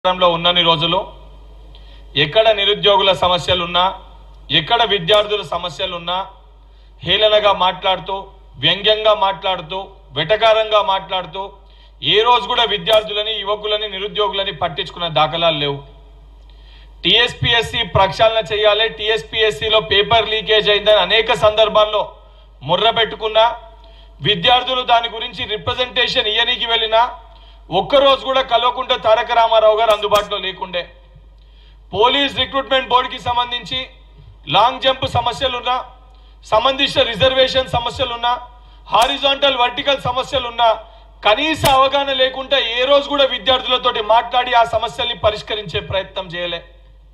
అధికారంలో ఉన్నన్ని రోజులు ఎక్కడ నిరుద్యోగుల సమస్యలున్నా ఎక్కడ విద్యార్థుల సమస్యలున్నా హేళనగా మాట్లాడుతూ వ్యంగ్యంగా మాట్లాడుతూ వెటకారంగా మాట్లాడుతూ ఏ రోజు కూడా విద్యార్థులని యువకులని నిరుద్యోగులని పట్టించుకున్న దాఖలాలు లేవు టీఎస్పీఎస్సీ ప్రక్షాళన చేయాలి టీఎస్పీఎస్సీలో పేపర్ లీకేజ్ అయిందని అనేక సందర్భాల్లో ముర్ర పెట్టుకున్నా విద్యార్థులు దాని గురించి రిప్రజెంటేషన్ ఇయ్యనీకి వెళ్ళినా ఒక్కరోజు కూడా కలవకుండా తారక రామారావు గారు అందుబాటులో లేకుండే పోలీస్ రిక్రూట్మెంట్ బోర్డుకి సంబంధించి లాంగ్ జంప్ సమస్యలున్నా సంబంధించిన రిజర్వేషన్ సమస్యలున్నా హారిజాంటల్ వర్టికల్ సమస్యలున్నా కనీస అవగాహన లేకుండా ఏ రోజు కూడా విద్యార్థులతోటి మాట్లాడి ఆ సమస్యల్ని పరిష్కరించే ప్రయత్నం చేయలే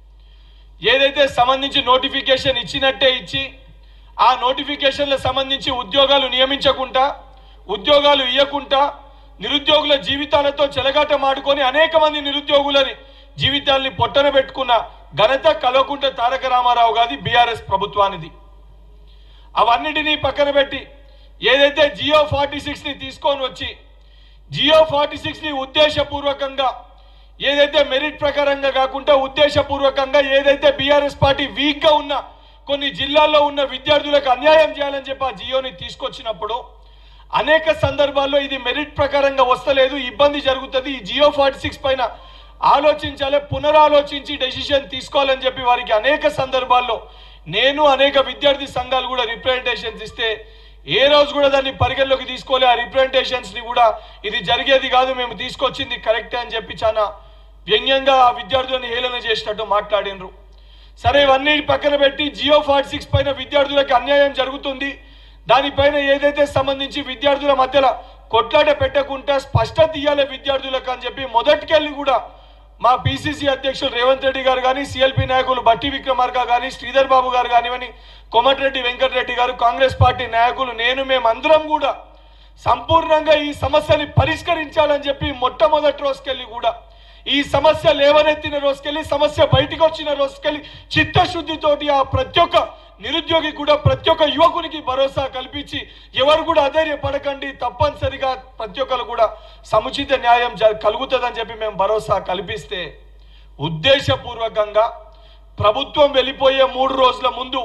ఏదైతే సంబంధించి నోటిఫికేషన్ ఇచ్చినట్టే ఇచ్చి ఆ నోటిఫికేషన్లకు సంబంధించి ఉద్యోగాలు నియమించకుండా ఉద్యోగాలు ఇవ్వకుండా నిరుద్యోగుల జీవితాలతో చెలగాటమాడుకొని అనేక మంది నిరుద్యోగులని జీవితాల్ని పొట్టన పెట్టుకున్న ఘనత కలవకుంట తారక రామారావు గారి బీఆర్ఎస్ ప్రభుత్వానిది అవన్నిటినీ పక్కన పెట్టి ఏదైతే జియో ఫార్టీ సిక్స్ ని తీసుకొని వచ్చి జియో ఫార్టీ సిక్స్ ని ఉద్దేశపూర్వకంగా ఏదైతే మెరిట్ ప్రకారంగా కాకుండా ఉద్దేశపూర్వకంగా ఏదైతే బీఆర్ఎస్ పార్టీ వీక్ గా ఉన్న కొన్ని జిల్లాల్లో ఉన్న విద్యార్థులకు అన్యాయం చేయాలని చెప్పి ఆ జియోని తీసుకొచ్చినప్పుడు అనేక సందర్భాల్లో ఇది మెరిట్ ప్రకారంగా వస్తలేదు ఇబ్బంది జరుగుతుంది ఈ జియో ఫార్టీ సిక్స్ పైన ఆలోచించాలి పునరాలోచించి డెసిషన్ తీసుకోవాలని చెప్పి వారికి అనేక సందర్భాల్లో నేను అనేక విద్యార్థి సంఘాలు కూడా రిప్రజెంటేషన్స్ ఇస్తే ఏ రోజు కూడా దాన్ని పరిగణలోకి తీసుకోలే ఆ రిప్రజెంటేషన్స్ ని కూడా ఇది జరిగేది కాదు మేము తీసుకొచ్చింది కరెక్టే అని చెప్పి చాలా వ్యంగ్యంగా ఆ విద్యార్థులను హేళన చేసినట్టు మాట్లాడినరు సరే ఇవన్నీ పక్కన పెట్టి జియో ఫార్టీ సిక్స్ పైన విద్యార్థులకు అన్యాయం జరుగుతుంది దానిపైన ఏదైతే సంబంధించి విద్యార్థుల మధ్యలో కొట్లాట పెట్టకుండా స్పష్టత ఇయ్యాలి విద్యార్థులకు అని చెప్పి మొదటికెళ్ళి కూడా మా పిసిసి అధ్యక్షులు రేవంత్ రెడ్డి గారు కానీ సిఎల్పి నాయకులు బట్టి విక్రమార్క కానీ శ్రీధర్ బాబు గారు కానివ్వని కోమటిరెడ్డి వెంకటరెడ్డి గారు కాంగ్రెస్ పార్టీ నాయకులు నేను మేమందరం కూడా సంపూర్ణంగా ఈ సమస్యని పరిష్కరించాలని చెప్పి మొట్టమొదటి రోజుకెళ్ళి కూడా ఈ సమస్య లేవనెత్తిన రోజుకెళ్ళి సమస్య బయటికి వచ్చిన రోజుకెళ్ళి చిత్తశుద్ధితోటి ఆ ప్రతి ఒక్క నిరుద్యోగి కూడా ప్రతి ఒక్క యువకునికి భరోసా కల్పించి ఎవరు కూడా అధైర్యపడకండి తప్పనిసరిగా ప్రతి ఒక్కరు కూడా సముచిత న్యాయం జ- కలుగుతుందని చెప్పి మేము భరోసా కల్పిస్తే ఉద్దేశపూర్వకంగా ప్రభుత్వం వెళ్ళిపోయే మూడు రోజుల ముందు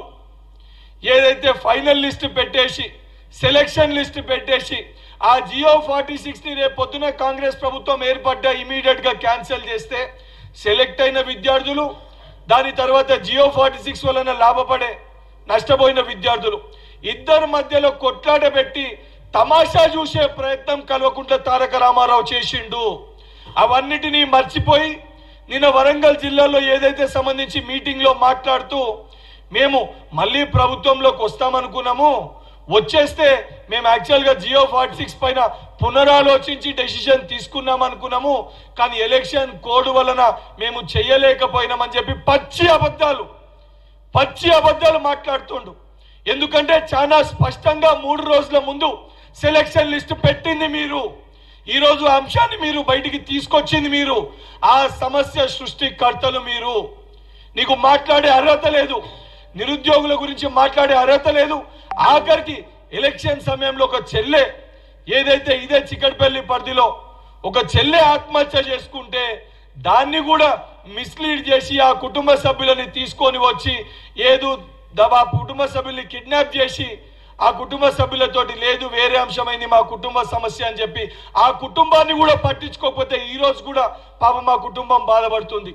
ఏదైతే ఫైనల్ లిస్ట్ పెట్టేసి సెలక్షన్ లిస్ట్ పెట్టేసి ఆ జియో ఫార్టీ సిక్స్ ని రేపు పొద్దున కాంగ్రెస్ ప్రభుత్వం ఏర్పడ్డా ఇమీడియట్ గా క్యాన్సిల్ చేస్తే సెలెక్ట్ అయిన విద్యార్థులు దాని తర్వాత జియో ఫార్టీ సిక్స్ వలన లాభపడే నష్టపోయిన విద్యార్థులు ఇద్దరి మధ్యలో కొట్లాట పెట్టి తమాషా చూసే ప్రయత్నం కలవకుండా తారక రామారావు చేసిండు అవన్నిటినీ మర్చిపోయి నిన్న వరంగల్ జిల్లాలో ఏదైతే సంబంధించి మీటింగ్ లో మాట్లాడుతూ మేము మళ్ళీ ప్రభుత్వంలోకి వస్తామనుకున్నాము వచ్చేస్తే మేము యాక్చువల్ గా జియో ఫార్టీ సిక్స్ పైన పునరాలోచించి డెసిషన్ తీసుకున్నాం అనుకున్నాము కానీ ఎలక్షన్ కోడ్ వలన మేము చెయ్యలేకపోయినామని చెప్పి పచ్చి అబద్ధాలు పచ్చి అబద్ధాలు మాట్లాడుతుండు ఎందుకంటే చాలా స్పష్టంగా మూడు రోజుల ముందు సెలక్షన్ లిస్ట్ పెట్టింది మీరు ఈ రోజు ఆ అంశాన్ని మీరు బయటికి తీసుకొచ్చింది మీరు ఆ సమస్య సృష్టికర్తలు మీరు నీకు మాట్లాడే అర్హత లేదు నిరుద్యోగుల గురించి మాట్లాడే అర్హత లేదు ఆఖరికి ఎలక్షన్ సమయంలో ఒక చెల్లె ఏదైతే ఇదే చిక్కడపల్లి పరిధిలో ఒక చెల్లె ఆత్మహత్య చేసుకుంటే దాన్ని కూడా మిస్లీడ్ చేసి ఆ కుటుంబ సభ్యులని తీసుకొని వచ్చి ఏదో ద- ఆ కుటుంబ సభ్యుల్ని కిడ్నాప్ చేసి ఆ కుటుంబ సభ్యులతోటి లేదు వేరే అంశమైంది మా కుటుంబ సమస్య అని చెప్పి ఆ కుటుంబాన్ని కూడా పట్టించుకోకపోతే ఈ రోజు కూడా పాప మా కుటుంబం బాధపడుతుంది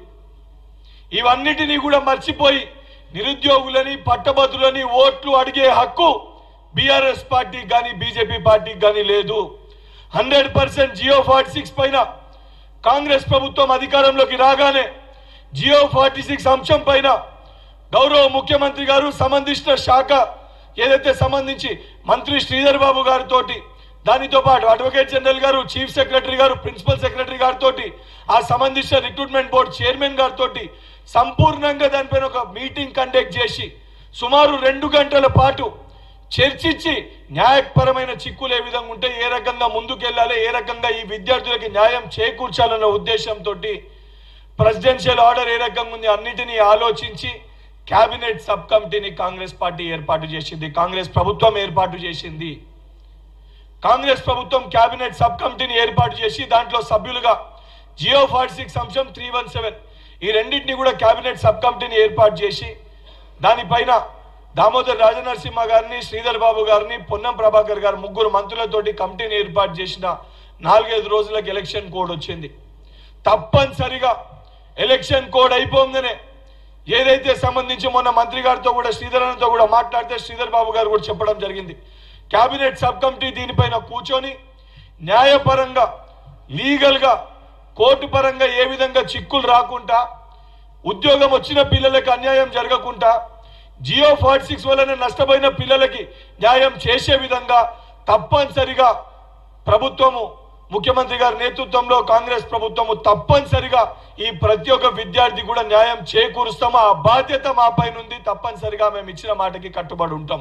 ఇవన్నిటినీ కూడా మర్చిపోయి నిరుద్యోగులని పట్టభద్రులని ఓట్లు అడిగే హక్కు బీఆర్ఎస్ పార్టీ కానీ బీజేపీ పార్టీకి కానీ లేదు hundred percent GO forty six పైన కాంగ్రెస్ ప్రభుత్వం అధికారంలోకి రాగానే జియో ఫార్టీ సిక్స్ అంశం పైన గౌరవ ముఖ్యమంత్రి గారు సంబంధించిన శాఖ ఏదైతే సంబంధించి మంత్రి శ్రీధర్ బాబు గారితో దానితో పాటు అడ్వకేట్ జనరల్ గారు చీఫ్ సెక్రటరీ గారు ప్రిన్సిపల్ సెక్రటరీ గారితో ఆ సంబంధించిన రిక్రూట్మెంట్ బోర్డు చైర్మన్ గారితో సంపూర్ణంగా దానిపైన ఒక మీటింగ్ కండక్ట్ చేసి సుమారు రెండు గంటల పాటు చర్చించి న్యాయపరమైన చిక్కులు ఏ విధంగా ఉంటే ఏ రకంగా ముందుకెళ్లాలి ఏ రకంగా ఈ విద్యార్థులకి న్యాయం చేకూర్చాలన్న ఉద్దేశంతో ప్రెసిడెన్షియల్ ఆర్డర్ ఏ రకంగా ఉంది అన్నిటినీ ఆలోచించి కేబినెట్ సబ్ కమిటీని కాంగ్రెస్ పార్టీ ఏర్పాటు చేసింది కాంగ్రెస్ ప్రభుత్వం ఏర్పాటు చేసింది కాంగ్రెస్ ప్రభుత్వం కేబినెట్ సబ్ కమిటీని ఏర్పాటు చేసి దాంట్లో సభ్యులుగా జియో ఫార్టీ సిక్స్ అంశం త్రీ వన్ సెవెన్ ఈ రెండింటిని కూడా కేబినెట్ సబ్ కమిటీని ఏర్పాటు చేసి దానిపైన దామోదర్ రాజనరసింహ గారిని శ్రీధర్ బాబు గారిని పొన్నం ప్రభాకర్ గారు ముగ్గురు మంత్రులతోటి కమిటీని ఏర్పాటు చేసిన నాలుగైదు రోజులకు ఎలక్షన్ కోడ్ వచ్చింది తప్పనిసరిగా ఎలక్షన్ కోడ్ అయిపోగానే ఏదైతే సంబంధించి మొన్న మంత్రి గారితో కూడా శ్రీధరన్తో కూడా మాట్లాడితే శ్రీధర్ బాబు గారు కూడా చెప్పడం జరిగింది కేబినెట్ సబ్ కమిటీ దీనిపైన కూర్చొని న్యాయపరంగా లీగల్గా కోర్టు పరంగా ఏ విధంగా చిక్కులు రాకుండా ఉద్యోగం వచ్చిన పిల్లలకు అన్యాయం జరగకుండా జియో ఫార్టీ సిక్స్ వలన నష్టపోయిన పిల్లలకి న్యాయం చేసే విధంగా తప్పనిసరిగా ప్రభుత్వము ముఖ్యమంత్రి గారి నేతృత్వంలో కాంగ్రెస్ ప్రభుత్వము తప్పనిసరిగా ఈ ప్రతి ఒక్క విద్యార్థి కూడా న్యాయం చేకూరుస్తాము ఆ బాధ్యత మా పైన ఉంది తప్పనిసరిగా మేము ఇచ్చిన మాటకి కట్టుబడి ఉంటాం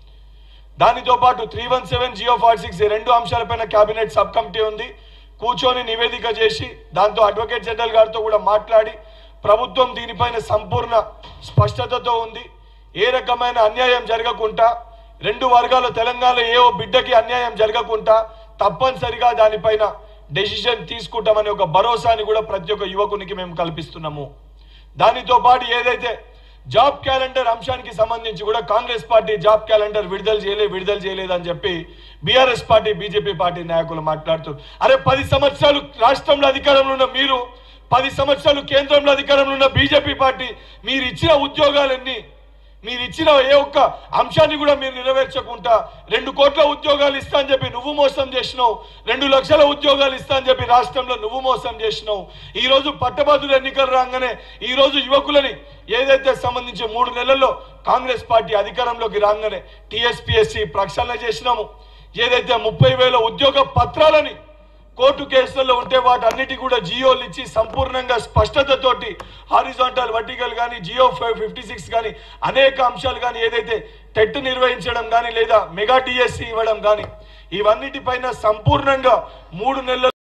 దానితో పాటు three one seven GO forty six ఈ రెండు అంశాలపైన కేబినెట్ సబ్ కమిటీ ఉంది కూర్చొని నివేదిక చేసి దాంతో అడ్వకేట్ జనరల్ గారితో కూడా మాట్లాడి ప్రభుత్వం దీనిపైన సంపూర్ణ స్పష్టతతో ఉంది ఏ రకమైన అన్యాయం జరగకుండా రెండు వర్గాల తెలంగాణలో ఏ ఓ బిడ్డకి అన్యాయం జరగకుండా తప్పనిసరిగా దానిపైన డెసిషన్ తీసుకుంటామనే ఒక భరోసాని కూడా ప్రతి ఒక్క యువకునికి మేము కల్పిస్తున్నాము దానితో పాటు ఏదైతే జాబ్ క్యాలెండర్ అంశానికి సంబంధించి కూడా కాంగ్రెస్ పార్టీ జాబ్ క్యాలెండర్ విడుదల చేయలేదు విడుదల చేయలేదు అని చెప్పి బీఆర్ఎస్ పార్టీ బీజేపీ పార్టీ నాయకులు మాట్లాడుతూ అరే పది సంవత్సరాలు రాష్ట్రంలో అధికారంలో ఉన్న మీరు పది సంవత్సరాలు కేంద్రంలో అధికారంలో ఉన్న బీజేపీ పార్టీ మీరు ఇచ్చిన ఉద్యోగాలన్నీ మీరు ఇచ్చిన ఏ ఒక్క అంశాన్ని కూడా మీరు నెరవేర్చకుండా రెండు కోట్ల ఉద్యోగాలు ఇస్తా అని చెప్పి నువ్వు మోసం చేసినావు రెండు లక్షల ఉద్యోగాలు ఇస్తా అని చెప్పి రాష్ట్రంలో నువ్వు మోసం చేసినావు ఈ రోజు పట్టభద్రుల ఎన్నికలు రాగానే ఈ రోజు యువకులని ఏదైతే సంబంధించి మూడు నెలల్లో కాంగ్రెస్ పార్టీ అధికారంలోకి రాగానే టీఎస్పీఎస్సీ ప్రక్షాళన చేసినాము ఏదైతే ముప్పై వేల ఉద్యోగ పత్రాలని కోర్టు కేసులలో ఉంటే వాటన్నిటి కూడా జియోలు ఇచ్చి సంపూర్ణంగా స్పష్టతతోటి హారిజాంటల్ వర్టికల్ కానీ జియో ఫిఫ్టీ సిక్స్ కానీ అనేక అంశాలు కానీ ఏదైతే టెట్ నిర్వహించడం కానీ లేదా మెగా డిఎస్సి ఇవ్వడం కానీ ఇవన్నిటిపైన సంపూర్ణంగా మూడు నెలల